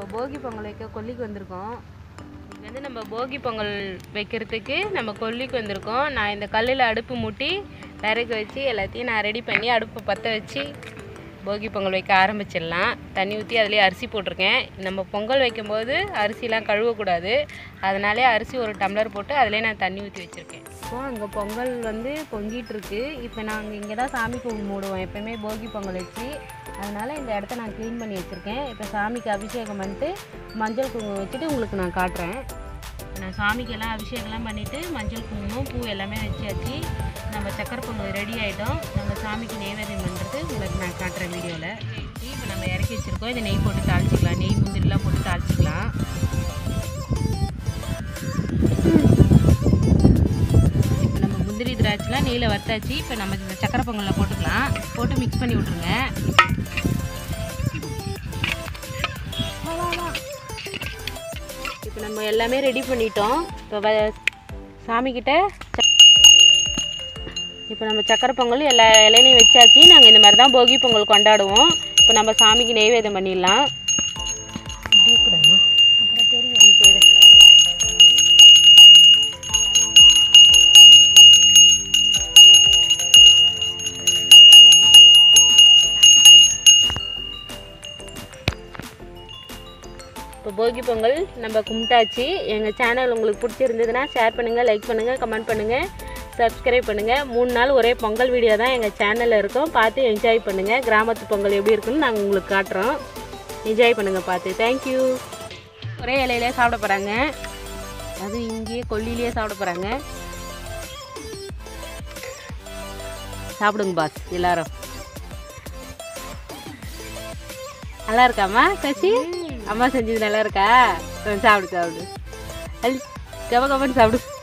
போகி பொங்கல் வைக்க கொல்லிக்கு வந்திருக்கோம் இங்கே வந்து நம்ம போகி பொங்கல் வைக்கிறதுக்கு நம்ம கொல்லிக்கு வந்திருக்கோம் நான் இந்த கல்லில் அடுப்பு மூட்டி விறகு வச்சு எல்லாத்தையும் நான் ரெடி பண்ணி அடுப்பை பற்ற வச்சு போகி பொங்கல் வைக்க ஆரம்பிச்சிடலாம் தண்ணி ஊற்றி அதுலேயே அரிசி போட்டிருக்கேன் நம்ம பொங்கல் வைக்கும்போது அரிசிலாம் கழுவக்கூடாது அதனாலே அரிசி ஒரு டம்ளர் போட்டு அதிலே நான் தண்ணி ஊற்றி வச்சுருக்கேன் இப்போ அங்கே பொங்கல் வந்து பொங்கிட்டு இருக்கு இப்போ நாங்கள் இங்கே தான் சாமி கும்பிடுவோம் எப்பயுமே போகி பொங்கல் வச்சு அதனால் இந்த இடத்த நான் க்ளீன் பண்ணி வச்சுருக்கேன் இப்போ சாமிக்கு அபிஷேகம் பண்ணிட்டு மஞ்சள் குங்குமம் வச்சுட்டு உங்களுக்கு நான் காட்டுறேன் நான் சாமிக்கெல்லாம் அபிஷேகம்லாம் பண்ணிவிட்டு மஞ்சள் குங்குமம் பூ எல்லாமே வச்சாச்சு நம்ம சக்கரை பொங்கல் ரெடி ஆகிட்டோம் நம்ம சாமிக்கு நெய்வேத்தியம் பண்ணுறது உங்களுக்கு நான் காட்டுறேன் வீடியோவில் இப்போ நம்ம இறக்கி வச்சுருக்கோம் இதை நெய் போட்டு தாளிச்சிக்கலாம் நெய் முந்திரிலாம் போட்டு தாளிச்சிக்கலாம் இப்போ நம்ம முந்திரி திராட்சைலாம் நெய்யில் வறுத்தாச்சு இப்போ நம்ம இந்த சக்கரை பொங்கலில் போட்டுக்கலாம் போட்டு மிக்ஸ் பண்ணி விட்ருங்க இப்போ நம்ம எல்லாமே ரெடி பண்ணிட்டோம் இப்போ வ சாமிக்கிட்ட இப்போ நம்ம சக்கரை பொங்கல் எல்லா இலையிலையும் வச்சாச்சு நாங்கள் இந்த மாதிரி தான் போகி பொங்கல் கொண்டாடுவோம் இப்போ நம்ம சாமிக்கு நெய்வேத்தியம் பண்ணிடலாம் இப்படி கூடாதுமா அப்புறம் தெரியும் சரி இப்போ போகி பொங்கல் நம்ம கும்பிட்டாச்சு எங்கள் சேனல் உங்களுக்கு பிடிச்சிருந்ததுன்னா ஷேர் பண்ணுங்கள் லைக் பண்ணுங்கள் கமெண்ட் பண்ணுங்கள் சப்ஸ்கிரைப் பண்ணுங்கள் மூணு நாள் ஒரே பொங்கல் வீடியோ தான் எங்கள் சேனலில் இருக்கும் பார்த்து என்ஜாய் பண்ணுங்கள் கிராமத்து பொங்கல் எப்படி இருக்குன்னு நாங்கள் உங்களுக்கு காட்டுறோம் என்ஜாய் பண்ணுங்கள் பார்த்து தேங்க்யூ ஒரே இலையிலே சாப்பிட போகிறாங்க அதுவும் இங்கேயே கொல்லிலேயே சாப்பிட போகிறாங்க சாப்பிடுங்க பாஸ் எல்லாரும் நல்லா இருக்காம்மா கசி அம்மா செஞ்சது நல்லா இருக்கா ம், சாப்பிடு சாப்பிடு அள்ளி கவ கவன்னு சாப்பிடு